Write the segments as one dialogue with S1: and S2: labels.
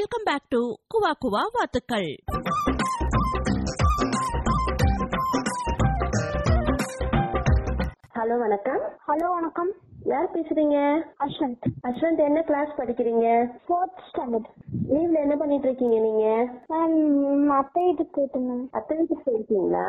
S1: Welcome back to குவா குவா வாத்துக்கள்
S2: hello வணக்கம்
S3: ஹலோ வணக்கம்
S2: யார் பேசுறீங்க
S3: அஸ்வந்த்
S2: அஸ்வந்த் என்ன கிளாஸ் படிக்கிறீங்க
S3: ஃபோர்த் ஸ்டாண்டர்ட்
S2: லீவ்ல என்ன பண்ணிட்டு இருக்கீங்க நீங்க
S3: மேம் அத்தை வீட்டுக்கு போயிட்டுருந்தேன்
S2: அத்தை வீட்டுக்கு போயிருக்கீங்களா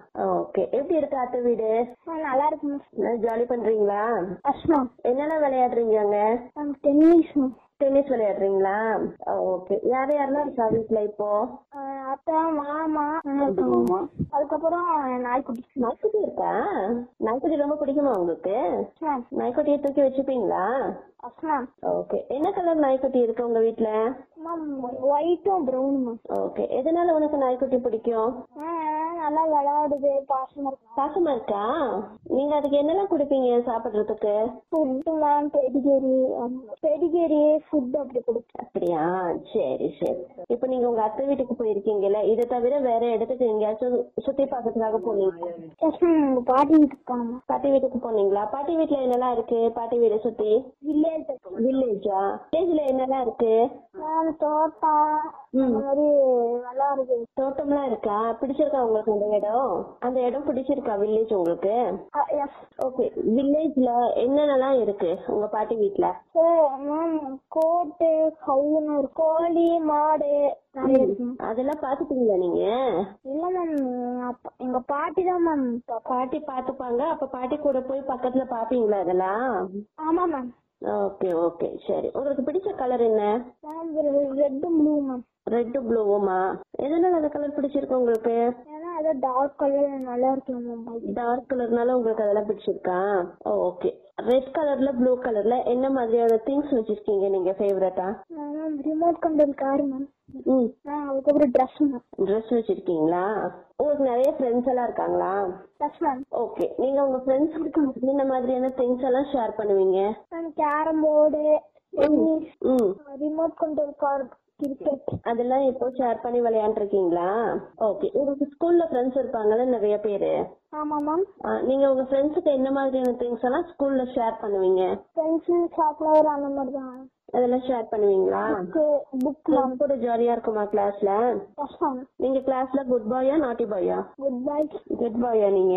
S2: ஓகே எப்படி இருக்கு அத்தை வீடு
S3: மேம் நல்லா இருக்கு மேம்
S2: ஜாலி பண்றீங்களா
S3: அஸ்மா
S2: என்னெல்லாம் விளையாடுறீங்க அங்க
S3: மேம் டென்னிஸ் மேம்
S2: டென்னிஸ் விளையாடுறீங்களா ஓகே யார் யாரெல்லாம் இருக்கா வீட்டுல இப்போ
S3: அஹ் அத்தை மாமா அண்ணா இருக்காங்க. அதுக்கப்புறம் நாய்க்குட்டி
S2: நாய்க்குட்டி இருக்கா நாய்க்குட்டி ரொம்ப பிடிக்குமா உங்களுக்கு
S3: மேம்
S2: நாய்க்குட்டியை தூக்கி வச்சுப்பீங்களா
S3: அஸ்மா
S2: ஓகே என்ன கலர் நாய்க்குட்டி இருக்கு உங்க வீட்டுல
S3: மேம் ஒயிட்டும் ப்ரௌன் மேம்
S2: ஓகே எதனால உனக்கு நாய்க்குட்டி பிடிக்கும்
S3: அஹ் நல்லா விளையாடுது பாசமா இருக்கு
S2: பாசமா இருக்கா நீங்க அதுக்கு என்னெல்லாம் குடுப்பீங்க சாப்பிடுறதுக்கு
S3: food ma'am Pedigree Pedigree food அப்படி கொடுப்பேன்
S2: அப்படியா சரி சரி இப்போ நீங்க உங்க அத்தை வீட்டுக்கு போயிருக்கீங்கல்ல இதை தவிர வேற இடத்துக்கு எங்கேயாச்சும் சுத்தி பார்க்கறதுக்காக போனீங்க
S3: எஸ் மேம் உங்க பாட்டி வீட்டுக்கு போனோம்
S2: பாட்டி வீட்டுக்கு போனீங்களா பாட்டி வீட்டுல என்னெல்லாம் இருக்கு பாட்டி வீடை சுத்தி
S3: வில்லேஜ்
S2: வில்லேஜா வில்லேஜ்ல என்னெல்லாம் இருக்கு
S3: மேம் தோட்டம் அந்த மாதிரி நல்லா இருக்கு
S2: தோட்டம்லாம் இருக்கா பிடிச்சிருக்கா உங்களுக்கு அந்த இடம் அந்த இடம் பிடிச்சிருக்கா வில்லேஜ் உங்களுக்கு
S3: எஸ்
S2: ஓகே வில்லேஜ்ல என்னென்னலாம் இருக்கு உங்க பாட்டி வீட்ல
S3: மேம் கோட்டு கவுனு கோழி மாடு நிறைய இருக்கு ma'am.
S2: அதெல்லாம் பாத்துட்டீங்களா நீங்க
S3: இல்ல மேம் அப்பா எங்க பாட்டி தான் மேம்
S2: பாட்டி பாத்துப்பாங்க அப்ப பாட்டி கூட போய் பக்கத்துல பாப்பீங்களா அதெல்லாம்
S3: ஆமா மேம்
S2: ஓகே ஓகே சரி உங்களுக்கு பிடிச்ச கலர் என்ன
S3: ma'am red blue ma'am
S2: red ப்ளூவுமா எதனால அந்த கலர் பிடிச்சிருக்கு உங்களுக்கு
S3: ஏன்னா அது டார்க் கலர் நல்லா இருக்கு மேம்
S2: டார்க் கலர்னால உங்களுக்கு அதெல்லாம் பிடிச்சிருக்கா ஓகே ரெட் கலர்ல ப்ளூ கலர்ல என்ன மாதிரியான திங்ஸ் வச்சிருக்கீங்க நீங்க ஃபேவரட்டா
S3: ma'am remote control car ma'am
S2: ம்
S3: மேம் அதுக்கப்புறம் ட்ரெஸ் மேம்
S2: ட்ரெஸ் வச்சிருக்கீங்களா உங்களுக்கு நிறைய ஃப்ரெண்ட்ஸ் எல்லாம் இருக்காங்களா
S3: ட்ரெஸ் மேம்
S2: ஓகே நீங்க உங்க ஃப்ரெண்ட்ஸ் இந்த மாதிரியான திங்ஸ் எல்லாம் ஷேர் பண்ணுவீங்க
S3: மேம் கேரம் போர்டு டென்னிஸ்
S2: ம்
S3: ரிமோட் கண்ட்ரோல் கார் கிரிக்கெட்
S2: அதெல்லாம் இப்போ ஷேர் பண்ணி விளையாண்டுருக்கீங்களா ஓகே உங்களுக்கு ஸ்கூல்ல ஃப்ரெண்ட்ஸ் இருப்பாங்கல்ல நிறைய பேரு
S3: ஆமா மேம்
S2: ஆ, நீங்க உங்க ஃப்ரெண்ட்ஸுக்கு என்ன மாதிரியான திங்ஸ் எல்லாம் ஸ்கூல்ல ஷேர் பண்ணுவீங்க
S3: பென்சில் சாக்லேட் அந்த மாதிரி தான்
S2: அதெல்லாம் ஷேர் பண்ணுவீங்களா
S3: புக்
S2: கிளாஸ் கூட ஜாலியா இருக்குமா கிளாஸ்ல
S3: எஸ் மேம்
S2: நீங்க கிளாஸ்ல குட் பாயா நாட்டி பாயா
S3: குட் பை
S2: குட் பாயா நீங்க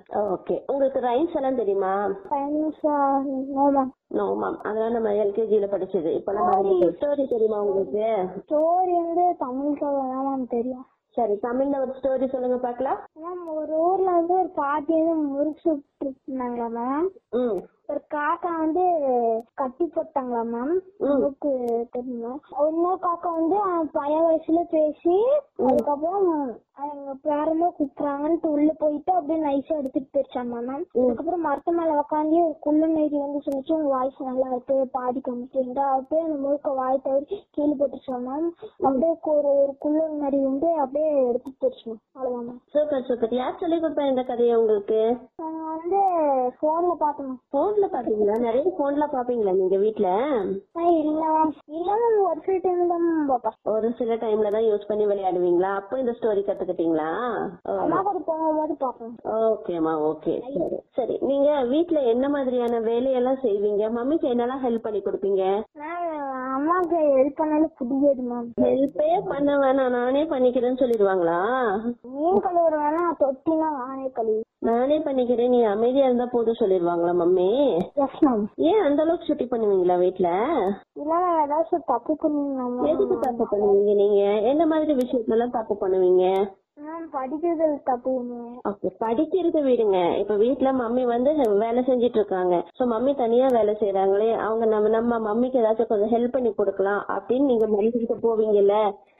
S2: ஓகே உங்களுக்கு ரைம்ஸ் எல்லாம் தெரியுமா
S3: finance no ma'am
S2: no ma'am அதெல்லாம் நம்ம எல்கேஜில படிச்சது இப்பெல்லாம் ஸ்டோரி தெரியுமா உங்களுக்கு
S3: ஸ்டோரி வந்து தமிழுக்காக தான் மேம் தெரியும்
S2: சரி தமிழ்ல ஒரு ஸ்டோரி சொல்லுங்க பாக்கலாம்
S3: மேம் ஒரு ஊர்ல வந்து ஒரு பாட்டி வந்து முறுக்கு சுட்டு இருந்தாங்களா மேம்
S2: ம்
S3: ஒரு காக்கா வந்து கட்டி போட்டாங்களா மேம் முறுக்கு தெரியுமா இன்னொரு காக்கா வந்து அவன் பையன் வயசுல பேசி அதுக்கப்புறம் அவங்க பேரமே கூப்பிடுறாங்கன்ட்டு உள்ள போயிட்டு அப்படியே நைஸா எடுத்துட்டு போயிடுச்சாமா மேம் அதுக்கப்புறம் மரத்து மேல உட்காந்து ஒரு குள்ள நைட்டி வந்து சொல்லிச்சு உங்க வாய்ஸ் நல்லா இருக்கு பாடி காமிச்சிருந்தா அப்படியே அந்த முழுக்க வாய் தவிர கீழே போட்டுச்சா மேம் அப்படியே ஒரு ஒரு குள்ள நரி வந்து அப்படியே எடுத்துட்டு போயிடுச்சு மேம் அவ்வளவுதான் மேம்
S2: சூப்பர் சூப்பர் யார் சொல்லி கொடுத்தா இந்த கதையை உங்களுக்கு
S3: நாங்க வந்து போன்ல பார்த்தோம் மேம்
S2: போன்ல பாப்பீங்களா நிறைய போன்ல பாப்பீங்களா நீங்க வீட்ல
S3: ஆ, இல்ல மேம் இல்ல மேம் ஒரு சில டைம்ல தான் மேம் பாப்பேன்
S2: ஒரு சில டைம்ல தான் யூஸ் பண்ணி விளையாடுவீங்களா அப்போ இந்த ஸ்டோரி கத்துக்கிட்டீங்களா
S3: அம்மா கூட போகும்போது பாப்பேன்
S2: ஓகேமா ஓகே சரி சரி நீங்க வீட்ல என்ன மாதிரியான வேலையெல்லாம் செய்வீங்க மம்மிக்கு என்னெல்லாம் ஹெல்ப் பண்ணி கொடுப்பீங்க
S3: மேம் அம்மாவுக்கு ஹெல்ப் பண்ணாலும் பிடிக்காது மேம்
S2: ஹெல்ப்பே பண்ண வேணாம் நானே பண்ணிக்கிறேன்னு சொல்லிடுவாங்களா
S3: மீன் கழுவுற வேணா தொட்டினா நானே கழுவு
S2: நானே பண்ணிக்கிறேன் நீ அமைதியா இருந்தா போதும் சொல்லிடுவாங்களா மம்மி
S3: எஸ் மேம்
S2: ஏன் அந்த அளவுக்கு சுட்டி பண்ணுவீங்களா வீட்ல
S3: இல்ல நான் ஏதாச்சும் தப்பு பண்ணுவீங்க
S2: எதுக்கு தப்பு பண்ணுவீங்க நீங்க என்ன மாதிரி விஷயத்துலாம் தப்பு பண்ணுவீங்க
S3: மேம் படிக்கிறது தப்பு பண்ணுவேன்
S2: ஓகே படிக்கிறது விடுங்க இப்ப வீட்ல மம்மி வந்து வேலை செஞ்சிட்டு இருக்காங்க சோ மம்மி தனியா வேலை செய்யறாங்களே அவங்க நம்ம நம்ம மம்மிக்கு ஏதாச்சும் கொஞ்சம் ஹெல்ப் பண்ணி கொடுக்கலாம் அப்படின்னு நீங்க மம்மி கிட்ட போவீங்கல்ல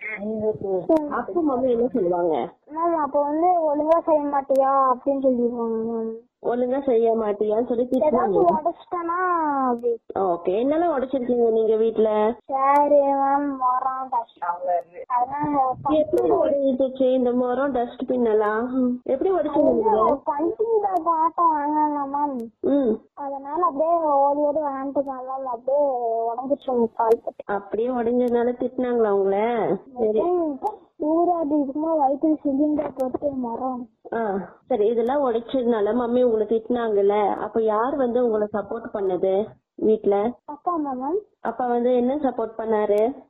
S2: அப்ப மம்மி என்ன சொல்லுவாங்க
S3: மேம் அப்ப வந்து ஒழுங்கா செய்ய மாட்டியா அப்படின்னு சொல்லிடுவாங்க மேம்
S2: ஒழுங்கா செய்ய மாட்டியான்னு சொல்லி திட்டுவாங்க
S3: ஏதாச்சும் உடச்சிட்டனா அப்படி
S2: ஓகே என்னெல்லாம் உடைச்சிருக்கீங்க நீங்க வீட்ல
S3: சேரு மேம் மரம் கஷ்டம் அதெல்லாம்
S2: எப்படி உடைஞ்சிச்சு இந்த மரம் டஸ்ட்பின் எல்லாம் எப்படி உடைச்சீங்க
S3: பஞ்சிங் பேக் ஆட்டம் வாங்கினா மேம்
S2: ம்
S3: அதனால அப்படியே ஓடி ஓடி வாங்கிட்டு மேம் அப்படியே உடஞ்சிச்சு கால் பட்டு
S2: அப்படியே உடைஞ்சதுனால திட்டினாங்களா உங்கள சரி
S3: ஊராது இதுக்குமா வயிற்று சிலிண்டர் போட்டு மரம்
S2: ஆ சரி இதெல்லாம் உடைச்சதுனால மம்மி உங்களை திட்டினாங்கல்ல அப்ப யார் வந்து உங்களை சப்போர்ட் பண்ணது வீட்ல
S3: அப்பா அம்மா மேம்
S2: அப்பா வந்து என்ன சப்போர்ட் பண்ணாரு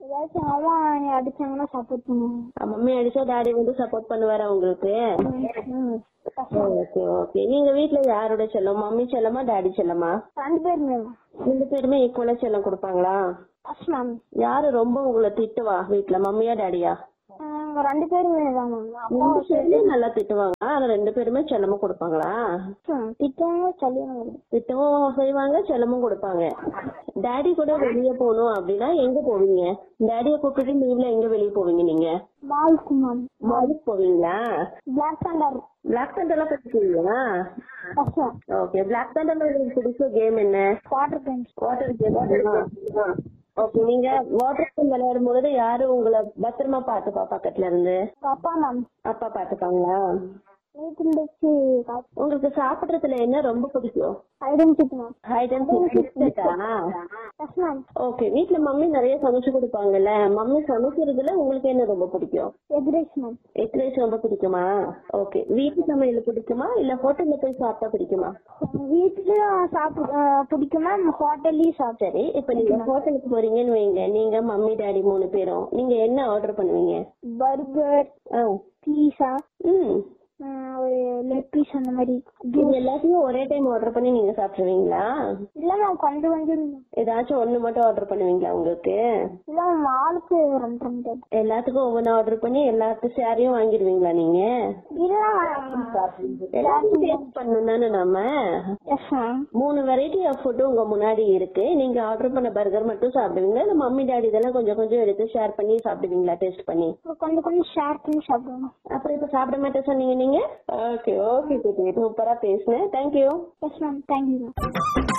S3: ஏதாச்சும் அம்மா என்னை அடிச்சாங்கன்னா சப்போர்ட் பண்ணுவாங்க
S2: மம்மி அடிச்சா டாடி வந்து சப்போர்ட் பண்ணுவாரா உங்களுக்கு
S3: ம்.
S2: ஓகே ஓகே நீங்க வீட்ல யாரோட செல்லம் மம்மி செல்லமா டாடி செல்லமா
S3: ரெண்டு பேருமே
S2: ரெண்டு பேருமே ஈக்குவலா செல்லம் கொடுப்பாங்களா
S3: ஃபர்ஸ்ட் மேம்
S2: யாரு ரொம்ப உங்களை திட்டுவா வீட்ல மம்மியா டாடியா
S3: ரெண்டு பேருமே தான் மேம் அப்பா
S2: ரெண்டு பேருமே நல்லா திட்டுவாங்க ஆனா ரெண்டு பேருமே செல்லமா கொடுப்பாங்களா
S3: திட்டவங்க சொல்லுவாங்க
S2: திட்டமும் செய்வாங்க செல்லமும் கொடுப்பாங்க டாடி கூட வெளிய போகணும் அப்படின்னா எங்க போவீங்க டாடிய கூப்பிட்டு லீவ்ல எங்க வெளிய போவீங்க நீங்க
S3: மால்க்கு மேம்
S2: மாலுக்கு போவீங்களா
S3: பிளாக் தண்டர்
S2: பிளாக் தண்டர்லாம் படிக்கிறீங்களா
S3: ஃபர்ஸ்ட் மேம்
S2: ஓகே பிளாக் தண்டர்ல உங்களுக்கு பிடிச்ச கேம் என்ன
S3: water games
S2: water game okay நீங்க வாட்டர் கேம் விளையாடும் பொழுது யாரு உங்களை பத்திரமா பாத்துப்பா பக்கத்துல இருந்து
S3: அப்பா மேம்
S2: அப்பா பாத்துப்பாங்களா
S3: நேற்று இருந்துச்சு
S2: உங்களுக்கு சாப்பிடுறதுல என்ன ரொம்ப பிடிக்கும்
S3: ஐடென்டிட்டி மேம்
S2: ஹைட் அண்ட் கிரிக்கெட்டா
S3: ஃபர்ஸ்ட் மேம்
S2: ஓகே வீட்ல மம்மி நிறைய சமைச்சு கொடுப்பாங்கல்ல மம்மி சமைக்கிறதுல உங்களுக்கு என்ன ரொம்ப பிடிக்கும்
S3: egg rice ma'am
S2: egg rice ரொம்ப பிடிக்குமா ஓகே வீட்டு சமையல் பிடிக்குமா இல்ல ஹோட்டல்ல போய் சாப்பிட்டா பிடிக்குமா
S3: வீட்லயும் சாப்பிட பிடிக்கும் மேம் ஹோட்டல்லையும் சாப்பிட்டேன்
S2: சரி இப்ப நீங்க ஹோட்டலுக்கு போறீங்கன்னு வைங்க நீங்க மம்மி டாடி மூணு பேரும் நீங்க என்ன ஆர்டர் பண்ணுவீங்க
S3: பர்கர்
S2: ஆ,
S3: பீஸா
S2: ம்
S3: ஒரு லெக் பீஸ் அந்த மாதிரி
S2: இது எல்லாத்தையும் ஒரே டைம் ஆர்டர் பண்ணி நீங்க சாப்பிடுவீங்களா
S3: இல்ல மேம் கொஞ்சம் கொஞ்சம்
S2: ஏதாச்சும் ஒண்ணு மட்டும் ஆர்டர் பண்ணுவீங்களா உங்களுக்கு
S3: இல்ல மேம் ஆளுக்கு ரெண்டு ரெண்டு
S2: எல்லாத்துக்கும் ஒவ்வொன்னு ஆர்டர் பண்ணி எல்லாத்து ஷேரையும் வாங்கிடுவீங்களா நீங்க
S3: இல்ல மேம்
S2: எல்லாத்தையும் டேஸ்ட் பண்ணணும் தானே நம்ம
S3: எஸ் மேம்
S2: மூணு வெரைட்டி ஆஃப் ஃபுட் உங்க முன்னாடி இருக்கு நீங்க ஆர்டர் பண்ண பர்கர் மட்டும் சாப்பிடுவீங்களா இல்ல மம்மி டாடி இதெல்லாம் கொஞ்சம் கொஞ்சம் எடுத்து ஷேர் பண்ணி சாப்பிடுவீங்களா டேஸ்ட் பண்ணி
S3: கொஞ்சம் கொஞ்சம் ஷேர் பண்ணி சாப்பிடுவோம்
S2: அப்புறம் இப்ப சாப்பிட மாட்டேன் சொன்னீங்க நீங்க ஓகே ஓகே சூப்பரா பேசுனேன் thank you
S3: yes ma'am thank you ma'am